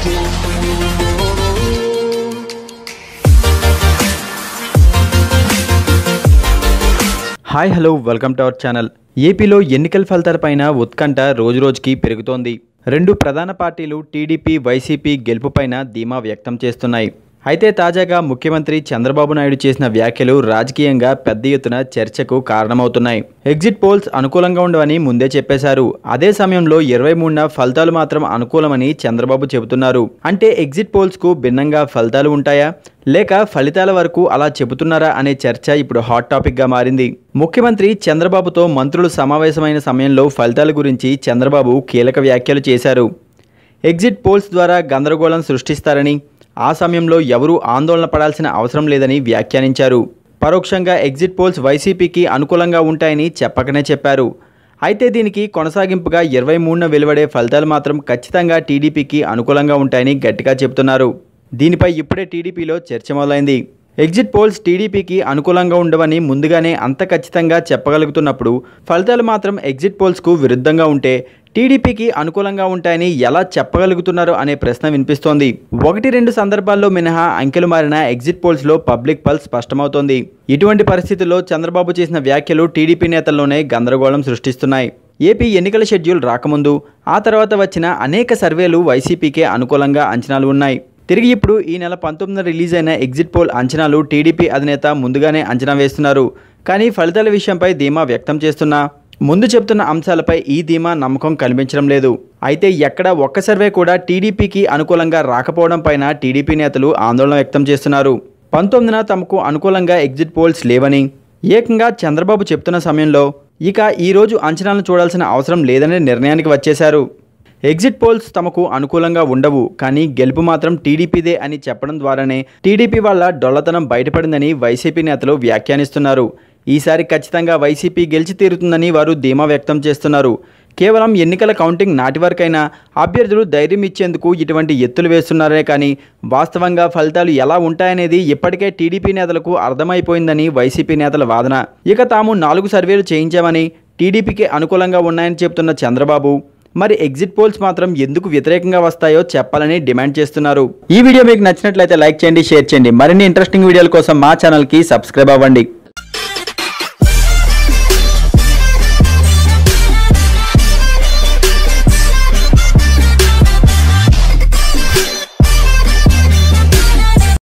hi hello welcome to our channel ఏపీలో ఎన్నికల ఫలితాలపైన ఉత్కంఠ రోజురోజుకి పెరుగుతోంది రెండు ప్రధాన పార్టీలు టీడీపీ వైసీపీ గెలుపుపైన ధీమా వ్యక్తం చేస్తున్నాయి అయితే తాజాగా ముఖ్యమంత్రి చంద్రబాబు నాయుడు చేసిన వ్యాఖ్యలు రాజకీయంగా పెద్ద ఎత్తున చర్చకు కారణమవుతున్నాయి ఎగ్జిట్ పోల్స్ అనుకూలంగా ఉండవని ముందే చెప్పేశారు అదే సమయంలో ఇరవై మూడున ఫలితాలు మాత్రం అనుకూలమని చంద్రబాబు చెబుతున్నారు అంటే ఎగ్జిట్ పోల్స్ కు భిన్నంగా ఫలితాలు ఉంటాయా లేక ఫలితాల వరకు అలా చెబుతున్నారా అనే చర్చ ఇప్పుడు హాట్ టాపిక్ గా మారింది ముఖ్యమంత్రి చంద్రబాబుతో మంత్రులు సమావేశమైన సమయంలో ఫలితాల గురించి చంద్రబాబు కీలక వ్యాఖ్యలు చేశారు ఎగ్జిట్ పోల్స్ ద్వారా గందరగోళం సృష్టిస్తారని ఆ సమయంలో ఎవరూ ఆందోళన పడాల్సిన అవసరం లేదని వ్యాఖ్యానించారు పరోక్షంగా ఎగ్జిట్ పోల్స్ వైసీపీకి అనుకూలంగా ఉంటాయని చెప్పకనే చెప్పారు అయితే దీనికి కొనసాగింపుగా ఇరవై మూడున వెలువడే ఫలితాలు మాత్రం ఖచ్చితంగా టీడీపీకి అనుకూలంగా ఉంటాయని గట్టిగా చెబుతున్నారు దీనిపై ఇప్పుడే టీడీపీలో చర్చ మొదలైంది ఎగ్జిట్ పోల్స్ టీడీపీకి అనుకూలంగా ఉండవని ముందుగానే అంత ఖచ్చితంగా చెప్పగలుగుతున్నప్పుడు ఫలితాలు మాత్రం ఎగ్జిట్ పోల్స్కు విరుద్ధంగా ఉంటే టీడీపీకి అనుకూలంగా ఉంటాయని ఎలా చెప్పగలుగుతున్నారు అనే ప్రశ్న వినిపిస్తోంది ఒకటి రెండు సందర్భాల్లో మినహా అంకెలు మారిన ఎగ్జిట్ పోల్స్లో పబ్లిక్ పల్స్ స్పష్టమవుతోంది ఇటువంటి పరిస్థితుల్లో చంద్రబాబు చేసిన వ్యాఖ్యలు టీడీపీ నేతల్లోనే గందరగోళం సృష్టిస్తున్నాయి ఏపీ ఎన్నికల షెడ్యూల్ రాకముందు ఆ తర్వాత వచ్చిన అనేక సర్వేలు వైసీపీకే అనుకూలంగా అంచనాలు ఉన్నాయి తిరిగి ఇప్పుడు ఈ నెల పంతొమ్మిదిన రిలీజ్ అయిన ఎగ్జిట్ పోల్ అంచనాలు టీడీపీ అధినేత ముందుగానే అంచనా వేస్తున్నారు కానీ ఫలితాల విషయంపై ధీమా వ్యక్తం చేస్తున్నా ముందు చెప్తున్న అంశాలపై ఈ ధీమా నమ్మకం కనిపించడం లేదు అయితే ఎక్కడ ఒక్క సర్వే కూడా టీడీపీకి అనుకూలంగా రాకపోవడం పైన టీడీపీ నేతలు ఆందోళన వ్యక్తం చేస్తున్నారు పంతొమ్మిదిన తమకు అనుకూలంగా ఎగ్జిట్ పోల్స్ లేవని ఏకంగా చంద్రబాబు చెప్తున్న సమయంలో ఇక ఈరోజు అంచనాలను చూడాల్సిన అవసరం లేదనే నిర్ణయానికి వచ్చేశారు ఎగ్జిట్ పోల్స్ తమకు అనుకూలంగా ఉండవు కానీ గెలుపు మాత్రం టీడీపీదే అని చెప్పడం ద్వారానే టీడీపీ వల్ల డొల్లతనం బయటపడిందని వైసీపీ నేతలు వ్యాఖ్యానిస్తున్నారు ఈసారి ఖచ్చితంగా వైసీపీ గెలిచి తీరుతుందని వారు ధీమా వ్యక్తం చేస్తున్నారు కేవలం ఎన్నికల కౌంటింగ్ నాటి వరకైనా అభ్యర్థులు ధైర్యం ఇచ్చేందుకు ఇటువంటి ఎత్తులు వేస్తున్నారే కానీ వాస్తవంగా ఫలితాలు ఎలా ఉంటాయనేది ఇప్పటికే టీడీపీ నేతలకు అర్థమైపోయిందని వైసీపీ నేతల వాదన ఇక తాము నాలుగు సర్వేలు చేయించామని టీడీపీకి అనుకూలంగా ఉన్నాయని చెబుతున్న చంద్రబాబు మరి ఎగ్జిట్ పోల్స్ మాత్రం ఎందుకు వ్యతిరేకంగా వస్తాయో చెప్పాలని డిమాండ్ చేస్తున్నారు ఈ వీడియో మీకు నచ్చినట్లయితే లైక్ చేయండి షేర్ చేయండి మరిన్ని ఇంట్రెస్టింగ్ వీడియోల కోసం మా ఛానల్కి సబ్స్క్రైబ్ అవ్వండి